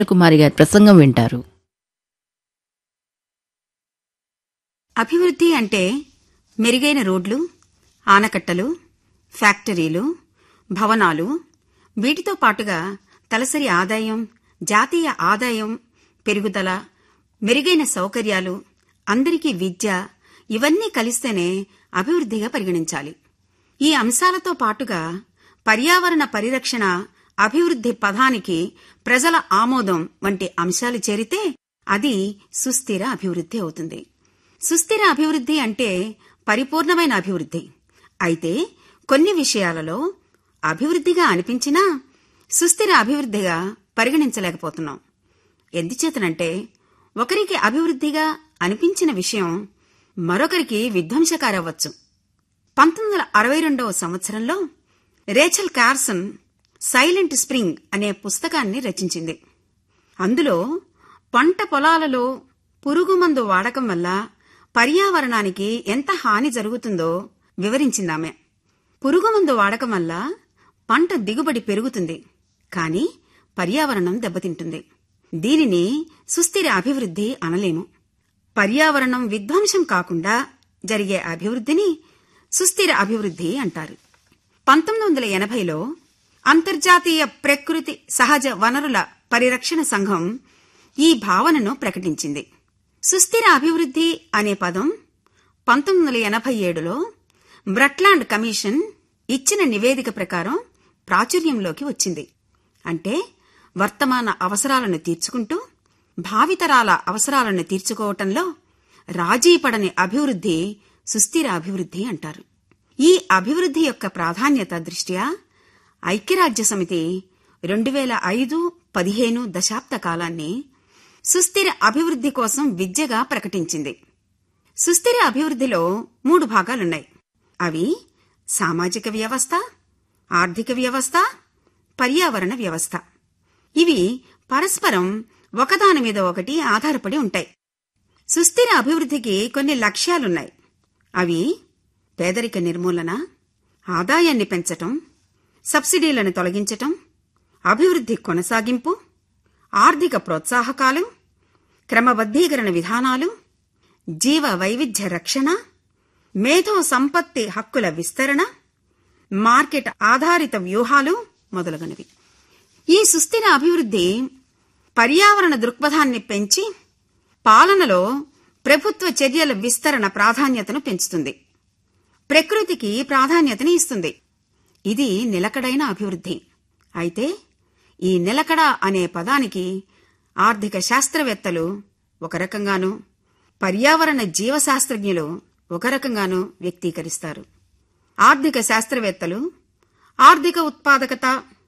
కుమారి గారి ప్రసంగం వింటారు అభివృద్ధి అంటే మెరుగైన రోడ్లు ఆనకట్టలు ఫ్యాక్టరీలు భవనాలు వీటితో పాటుగా తలసరి ఆదాయం జాతీయ ఆదాయం పెరుగుదల మెరుగైన సౌకర్యాలు అందరికీ విద్య ఇవన్నీ కలిస్తేనే అభివృద్ధిగా పరిగణించాలి ఈ అంశాలతో పాటుగా పర్యావరణ పరిరక్షణ అభివృద్ధి పదానికి ప్రజల ఆమోదం వంటి అంశాలు చేరితే అది సుస్థిర అభివృద్ధి అవుతుంది సుస్థిర అభివృద్ధి అంటే పరిపూర్ణమైన అభివృద్ధి అయితే కొన్ని విషయాలలో అభివృద్ధిగా అనిపించినా సుస్థిర అభివృద్ధిగా పరిగణించలేకపోతున్నాం ఎందుచేతనంటే ఒకరికి అభివృద్ధిగా అనిపించిన విషయం మరొకరికి విధ్వంసకారవ్వచ్చు పంతొమ్మిది వందల అరవై రెండవ సంవత్సరంలో రేచల్ కార్సన్ సైలెంట్ స్ప్రింగ్ అనే పుస్తకాన్ని రచించింది అందులో పంట పొలాలలో పురుగుమందు వాడకం వల్ల పర్యావరణానికి ఎంత హాని జరుగుతుందో వివరించిందామె పురుగుమందు వాడకం వల్ల పంట దిగుబడి పెరుగుతుంది కానీ పర్యావరణం దెబ్బతింటుంది దీనిని సుస్థిర అభివృద్ధి అనలేము పర్యావరణం విధ్వంసం కాకుండా జరిగే అభివృద్ధిని సుస్థిర అభివృద్ధి అంటారు పంతొమ్మిది వందల ఎనభైలో అంతర్జాతీయ ప్రకృతి సహజ వనరుల పరిరక్షణ సంఘం ఈ భావనను ప్రకటించింది సుస్థిర అభివృద్ధి అనే పదం పంతొమ్మిది వందల ఎనభై ఏడులో బ్రట్లాండ్ కమిషన్ ఇచ్చిన నివేదిక ప్రకారం ప్రాచుర్యంలోకి వచ్చింది అంటే వర్తమాన అవసరాలను తీర్చుకుంటూ భావితరాల అవసరాలను తీర్చుకోవటంలో రాజీపడని అభివృద్ధి సుస్థిర అభివృద్ధి అంటారు ఈ అభివృద్ధి యొక్క ప్రాధాన్యత దృష్ట్యా ఐక్యరాజ్య సమితి రెండు వేల ఐదు పదిహేను దశాబ్ద కాలాన్ని సుస్థిర అభివృద్ధి కోసం విద్యగా ప్రకటించింది సుస్థిర అభివృద్ధిలో మూడు భాగాలున్నాయి అవి సామాజిక వ్యవస్థ ఆర్థిక వ్యవస్థ పర్యావరణ వ్యవస్థ ఇవి పరస్పరం ఒకదాని మీద ఒకటి ఆధారపడి ఉంటాయి సుస్థిర అభివృద్ధికి కొన్ని లక్ష్యాలున్నాయి అవి పేదరిక నిర్మూలన ఆదాయాన్ని పెంచటం సబ్సిడీలను తొలగించటం అభివృద్ధి కొనసాగింపు ఆర్థిక ప్రోత్సాహకాలు క్రమబద్ధీకరణ విధానాలు జీవ వైవిధ్య రక్షణ మేధో సంపత్తి హక్కుల విస్తరణ మార్కెట్ ఆధారిత వ్యూహాలు మొదలగునవి ఈ సుస్థిర అభివృద్ధి పర్యావరణ దృక్పథాన్ని పెంచి పాలనలో ప్రభుత్వ చర్యల విస్తరణ ప్రాధాన్యతను పెంచుతుంది ప్రకృతికి ప్రాధాన్యతని ఇస్తుంది ఇది నిలకడైన అభివృద్ధి అయితే ఈ నిలకడ అనే పదానికి ఆర్థిక శాస్త్రవేత్తలు ఒక రకంగానూ పర్యావరణ జీవశాస్త్రజ్ఞులు ఒక రకంగానూ వ్యక్తీకరిస్తారు ఆర్థిక శాస్త్రవేత్తలు ఆర్థిక ఉత్పాదకత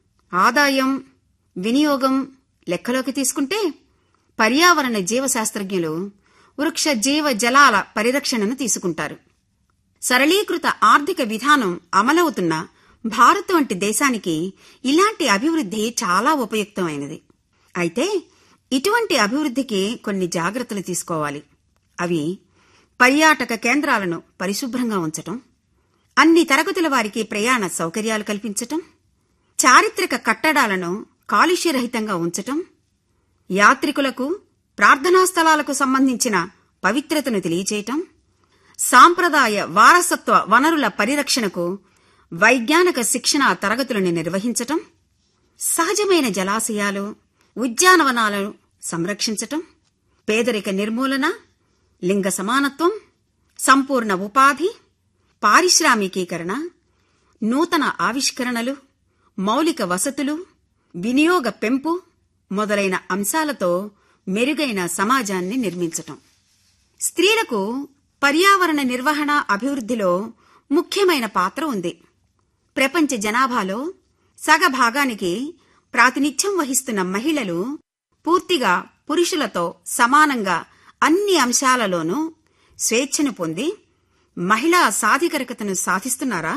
ఆదాయం వినియోగం లెక్కలోకి తీసుకుంటే పర్యావరణ జీవశాస్త్రజ్ఞులు వృక్ష జీవ జలాల పరిరక్షణను తీసుకుంటారు సరళీకృత ఆర్థిక విధానం అమలవుతున్న భారత్ వంటి దేశానికి ఇలాంటి అభివృద్ధి చాలా ఉపయుక్తమైనది అయితే ఇటువంటి అభివృద్ధికి కొన్ని జాగ్రత్తలు తీసుకోవాలి అవి పర్యాటక కేంద్రాలను పరిశుభ్రంగా ఉంచటం అన్ని తరగతుల వారికి ప్రయాణ సౌకర్యాలు కల్పించటం చారిత్రక కట్టడాలను కాలుష్యరహితంగా ఉంచటం యాత్రికులకు ప్రార్థనా స్థలాలకు సంబంధించిన పవిత్రతను తెలియచేయటం సాంప్రదాయ వారసత్వ వనరుల పరిరక్షణకు వైజ్ఞానిక శిక్షణ తరగతులను నిర్వహించటం సహజమైన జలాశయాలు ఉద్యానవనాలను సంరక్షించటం పేదరిక నిర్మూలన లింగ సమానత్వం సంపూర్ణ ఉపాధి పారిశ్రామికీకరణ నూతన ఆవిష్కరణలు మౌలిక వసతులు వినియోగ పెంపు మొదలైన అంశాలతో మెరుగైన సమాజాన్ని నిర్మించటం స్త్రీలకు పర్యావరణ నిర్వహణ అభివృద్ధిలో ముఖ్యమైన పాత్ర ఉంది ప్రపంచ జనాభాలో సగభాగానికి ప్రాతినిధ్యం వహిస్తున్న మహిళలు పూర్తిగా పురుషులతో సమానంగా అన్ని అంశాలలోనూ స్వేచ్ఛను పొంది మహిళా సాధికారికతను సాధిస్తున్నారా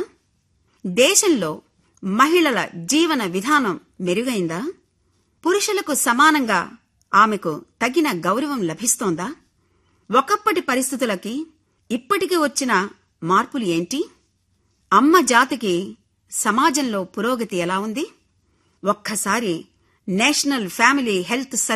దేశంలో మహిళల జీవన విధానం మెరుగైందా పురుషులకు సమానంగా ఆమెకు తగిన గౌరవం లభిస్తోందా ఒకప్పటి పరిస్థితులకి ఇప్పటికి వచ్చిన మార్పులు ఏంటి అమ్మ జాతికి సమాజంలో పురోగతి ఎలా ఉంది ఒక్కసారి నేషనల్ ఫ్యామిలీ హెల్త్